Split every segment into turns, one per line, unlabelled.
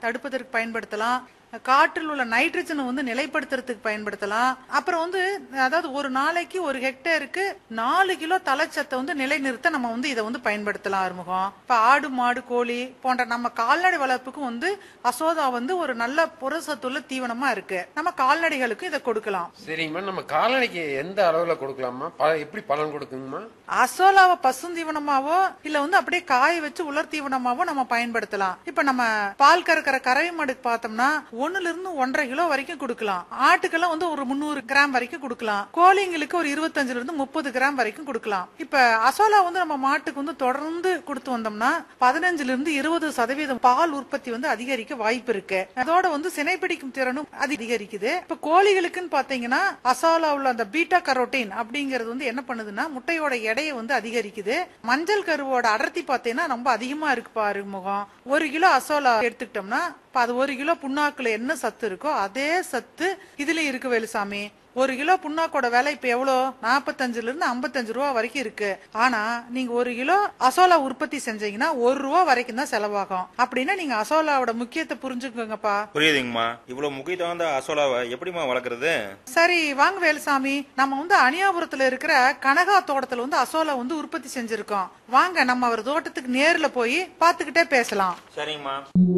தடுப்பதற்கு பயன்படுத்தலாம் காற்றில் உள்ள நைட்ரஜனை வந்து நிலைப்படுத்துறதுக்கு பயன்படுத்தலாம் அப்புறம் வந்து அதாவது ஒரு நாளைக்கு ஒரு ஹெக்டேருக்கு நாலு கிலோ தலைச்சத்தை வந்து நிலைநிறுத்த நம்ம வந்து இதை வந்து பயன்படுத்தலாம் ஆறுமுகம் இப்ப ஆடு மாடு கோழி போன்ற நம்ம கால்நடை வளர்ப்புக்கும் வந்து அசோதா வந்து ஒரு நல்ல புரசத்துள்ள தீவனமா இருக்கு நம்ம கால்நடைகளுக்கும் இதை கொடுக்கலாம்
சரிங்கம்மா நம்ம கால்நடைக்கு எந்த அளவுல கொடுக்கலாமா ப- எப்படி பலன் கொடுக்குங்கம்மா
அசோலாவை பசுந்தீவனமாவோ இல்ல வந்து அப்படியே காய வச்சு உலர் தீவனமாவோ நம்ம பயன்படுத்தலாம் இப்ப நம்ம பால் கறக்கிற கறவை மாடுக்கு பார்த்தோம்னா ஒண்ணுல இருந்து ஒன்றரை கிலோ வரைக்கும் கொடுக்கலாம் ஆட்டுக்கெல்லாம் வந்து ஒரு முந்நூறு கிராம் வரைக்கும் கொடுக்கலாம் கோழிங்களுக்கு ஒரு இருபத்தஞ்சுல இருந்து முப்பது கிராம் வரைக்கும் கொடுக்கலாம் இப்ப அசோலா வந்து நம்ம மாட்டுக்கு வந்து தொடர்ந்து கொடுத்து வந்தோம்னா பதினஞ்சுல இருந்து இருபது சதவீதம் பால் உற்பத்தி வந்து அதிகரிக்க வாய்ப்பு இருக்கு அதோட வந்து சினைப்பிடிக்கும் திறனும் அதிகரிக்குது இப்ப கோழிகளுக்குன்னு பாத்தீங்கன்னா அசோலா உள்ள அந்த பீட்டா கரோட்டின் அப்படிங்கிறது வந்து என்ன பண்ணுதுன்னா முட்டையோட எடையை வந்து அதிகரிக்குது மஞ்சள் கருவோட அடர்த்தி பாத்தீங்கன்னா ரொம்ப அதிகமா இருக்கு பாரு முகம் ஒரு கிலோ அசோலா எடுத்துக்கிட்டோம்னா இப்ப அது ஒரு கிலோ புண்ணாக்குல என்ன சத்து இருக்கோ அதே சத்து இதுல இருக்கு வேலுசாமி ஒரு கிலோ புண்ணாக்கோட விலை இப்ப எவ்வளோ நாற்பத்தஞ்சுல இருந்து ஐம்பத்தஞ்சு ரூபா வரைக்கும் இருக்கு ஆனா நீங்க ஒரு கிலோ அசோலா உற்பத்தி செஞ்சீங்கன்னா ஒரு ரூபா வரைக்கும் தான் செலவாகும் அப்படின்னா நீங்க அசோலாவோட முக்கியத்தை புரிஞ்சுக்கோங்கப்பா
புரியுதுங்கம்மா இவ்வளவு முக்கியத்துவம் வாய்ந்த அசோலாவை எப்படிம்மா வளர்க்குறது
சரி வாங்க வேலுசாமி நம்ம வந்து அணியாபுரத்துல இருக்கிற கனகா தோட்டத்துல வந்து அசோலா வந்து உற்பத்தி செஞ்சிருக்கோம் வாங்க நம்ம அவர் தோட்டத்துக்கு நேர்ல போய் பாத்துக்கிட்டே பேசலாம்
சரிங்கம்மா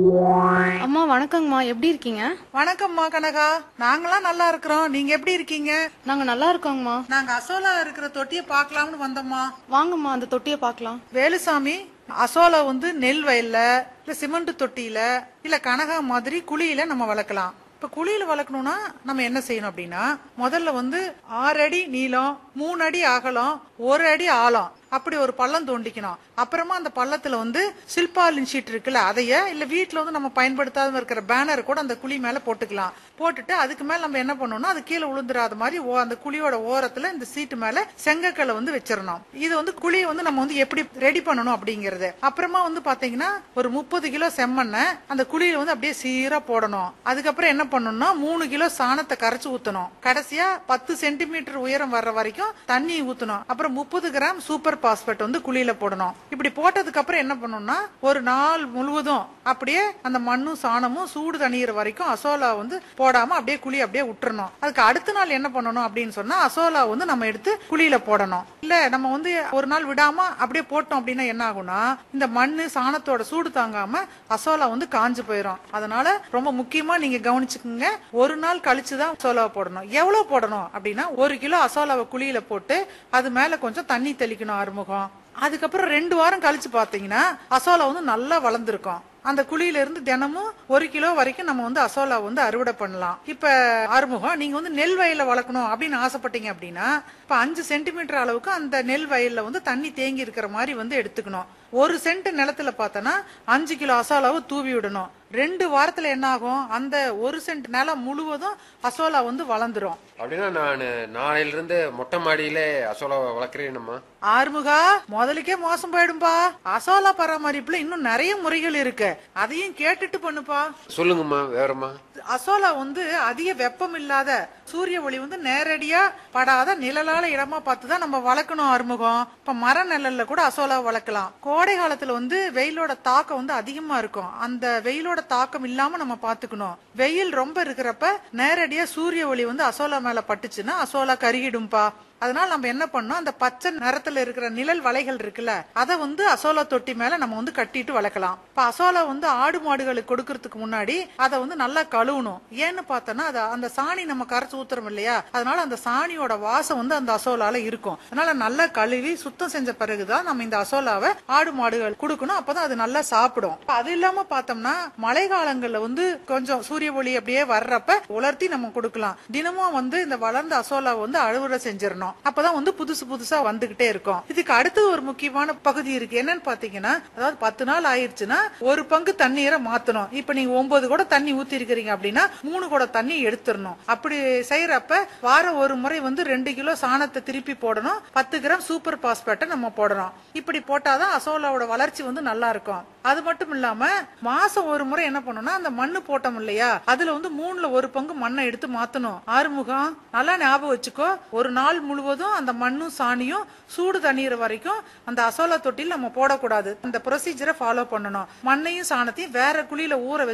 அம்மா வணக்கங்கம்மா எப்படி இருக்கீங்க
வணக்கம்மா கனகா நாங்களாம் நல்லா இருக்கிறோம் நீங்க எப்படி இருக்கீங்க
நாங்க நல்லா இருக்கோங்கம்மா
நாங்க அசோலா இருக்கிற தொட்டியை பார்க்கலாம்னு வந்தோம்மா
வாங்கம்மா அந்த தொட்டியை பார்க்கலாம்
வேலுசாமி அசோலா வந்து நெல் வயல்ல இல்ல சிமெண்ட் தொட்டியில இல்ல கனகா மாதிரி குழியில நம்ம வளர்க்கலாம் இப்ப குழியில வளர்க்கணும்னா நம்ம என்ன செய்யணும் அப்படின்னா முதல்ல வந்து ஆறு அடி நீளம் மூணு அடி அகலம் ஒரு அடி ஆழம் அப்படி ஒரு பள்ளம் தோண்டிக்கணும் அப்புறமா அந்த பள்ளத்துல வந்து சில்பாலின் ஷீட் இருக்குல்ல அதைய இல்ல வீட்டுல வந்து நம்ம பயன்படுத்தாம இருக்கிற பேனர் கூட அந்த குழி மேல போட்டுக்கலாம் போட்டுட்டு அதுக்கு மேல நம்ம என்ன பண்ணணும்னா அது கீழே விழுந்துராத மாதிரி ஓ- அந்த குழியோட ஓரத்துல இந்த சீட்டு மேல செங்கக்கல்லை வந்து வச்சிடணும் இது வந்து குழியை வந்து நம்ம வந்து எப்படி ரெடி பண்ணணும் அப்படிங்கறது அப்புறமா வந்து பாத்தீங்கன்னா ஒரு முப்பது கிலோ செம்மண்ணை அந்த குழியில வந்து அப்படியே சீரா போடணும் அதுக்கப்புறம் என்ன பண்ணணும்னா மூணு கிலோ சாணத்தை கரைச்சு ஊத்தணும் கடைசியா பத்து சென்டிமீட்டர் உயரம் வர்ற வரைக்கும் தண்ணி ஊத்தணும் அப்புறம் முப்பது கிராம் சூப்பர் பாஸ்பேட் வந்து குழியில போடணும் இப்படி போட்டதுக்கு அப்புறம் என்ன பண்ணணும்னா ஒரு நாள் முழுவதும் அப்படியே அந்த மண்ணும் சாணமும் சூடு தணியிற வரைக்கும் அசோலா வந்து போடாம அப்படியே குழி அப்படியே விட்டுறணும் அதுக்கு அடுத்த நாள் என்ன பண்ணணும் அப்படின்னு சொன்னா அசோலா வந்து நம்ம எடுத்து குழியில போடணும் இல்ல நம்ம வந்து ஒரு நாள் விடாம அப்படியே போட்டோம் அப்படின்னா என்ன ஆகும்னா இந்த மண்ணு சாணத்தோட சூடு தாங்காம அசோலா வந்து காஞ்சு போயிடும் அதனால ரொம்ப முக்கியமா நீங்க கவனிச்சுக்கோங்க ஒரு நாள் கழிச்சுதான் அசோலாவை போடணும் எவ்வளவு போடணும் அப்படின்னா ஒரு கிலோ அசோலாவை குழியில போட்டு அது மேல கொஞ்சம் தண்ணி தெளிக்கணும் ஆறுமுகம் அதுக்கப்புறம் ரெண்டு வாரம் கழிச்சு பாத்தீங்கன்னா அசோலா வந்து நல்லா வளர்ந்துருக்கும் அந்த குழியில இருந்து தினமும் ஒரு கிலோ வரைக்கும் நம்ம வந்து அசோலா வந்து அறுவடை பண்ணலாம் இப்ப அறுமுகம் நீங்க வந்து நெல் வயல்ல வளர்க்கணும் அப்படின்னு ஆசைப்பட்டீங்க அப்படின்னா இப்ப அஞ்சு சென்டிமீட்டர் அளவுக்கு அந்த நெல் வயல்ல வந்து தண்ணி தேங்கி இருக்கிற மாதிரி வந்து எடுத்துக்கணும் ஒரு சென்ட் நிலத்துல பார்த்தோன்னா அஞ்சு கிலோ அசோலாவை தூவி விடணும் ரெண்டு வாரத்துல என்ன ஆகும் அந்த ஒரு சென்ட் நிலம் முழுவதும் அசோலா வந்து வளர்ந்துரும்
அப்படின்னா நான் நாளையில இருந்து மொட்டை மாடியில அசோலா வளர்க்குறேன்னுமா
ஆறுமுகா முதலுக்கே மோசம் போயிடும்பா அசோலா பராமரிப்புல இன்னும் நிறைய முறைகள் இருக்கு அதையும் கேட்டுட்டு பண்ணுப்பா
சொல்லுங்கம்மா வேறம்மா
அசோலா வந்து அதிக வெப்பம் இல்லாத சூரிய ஒளி வந்து நேரடியா படாத நிழலால இடமா பார்த்து தான் நம்ம வளர்க்கணும் அறுமுகம் இப்ப மர நிழல்ல கூட அசோலா வளர்க்கலாம் கோடை காலத்துல வந்து வெயிலோட தாக்கம் வந்து அதிகமா இருக்கும் அந்த வெயிலோட தாக்கம் இல்லாம நம்ம பாத்துக்கணும் வெயில் ரொம்ப இருக்கிறப்ப நேரடியா சூரிய ஒளி வந்து அசோலா மேல பட்டுச்சுன்னா அசோலா கருகிடும்பா அதனால நம்ம என்ன பண்ணோம் அந்த பச்சை நிறத்துல இருக்கிற நிழல் வலைகள் இருக்குல்ல அதை வந்து அசோலா தொட்டி மேல நம்ம வந்து கட்டிட்டு வளர்க்கலாம் இப்ப அசோலா வந்து ஆடு மாடுகளுக்கு கொடுக்கறதுக்கு முன்னாடி அதை வந்து நல்லா கழுவணும் ஏன்னு பார்த்தோன்னா அது அந்த சாணி நம்ம கரைச்சு ஊத்துறோம் இல்லையா அதனால அந்த சாணியோட வாசம் வந்து அந்த அசோலால இருக்கும் அதனால நல்லா கழுவி சுத்தம் செஞ்ச பிறகுதான் நம்ம இந்த அசோலாவை ஆடு மாடுகள் கொடுக்கணும் அப்பதான் அது நல்லா சாப்பிடும் இப்ப அது இல்லாம பார்த்தோம்னா மழை காலங்கள்ல வந்து கொஞ்சம் சூரிய ஒளி அப்படியே வர்றப்ப உலர்த்தி நம்ம கொடுக்கலாம் தினமும் வந்து இந்த வளர்ந்த அசோலாவை வந்து அறுவடை செஞ்சிடணும் அப்பதான் வந்து புதுசு புதுசா வந்துகிட்டே இருக்கும் இதுக்கு அடுத்து ஒரு முக்கியமான பகுதி இருக்கு என்னன்னு பாத்தீங்கன்னா அதாவது பத்து நாள் ஆயிருச்சுன்னா ஒரு பங்கு தண்ணீரை மாத்தணும் இப்ப நீங்க ஒன்பது கூட தண்ணி ஊத்தி இருக்கிறீங்க அப்படின்னா மூணு கூட தண்ணி எடுத்துடணும் அப்படி செய்யறப்ப வாரம் ஒரு முறை வந்து ரெண்டு கிலோ சாணத்தை திருப்பி போடணும் பத்து கிராம் சூப்பர் பாஸ்பேட்டை நம்ம போடணும் இப்படி போட்டாதான் அசோலாவோட வளர்ச்சி வந்து நல்லா இருக்கும் அது மட்டும் இல்லாம மாசம் ஒரு முறை என்ன பண்ணணும்னா அந்த மண்ணு போட்டோம் இல்லையா அதுல வந்து மூணுல ஒரு பங்கு மண்ணை எடுத்து மாத்தணும் ஆறுமுகம் நல்லா ஞாபகம் வச்சுக்கோ ஒரு நாள் முழுவதும் அந்த மண்ணும் சாணியும் சூடு தண்ணீர் வரைக்கும் அந்த அசோலா தொட்டியில் நம்ம போடக்கூடாது அந்த ப்ரொசீஜரை ஃபாலோ பண்ணணும் மண்ணையும் சாணத்தையும் வேற குழியில ஊற வச்சு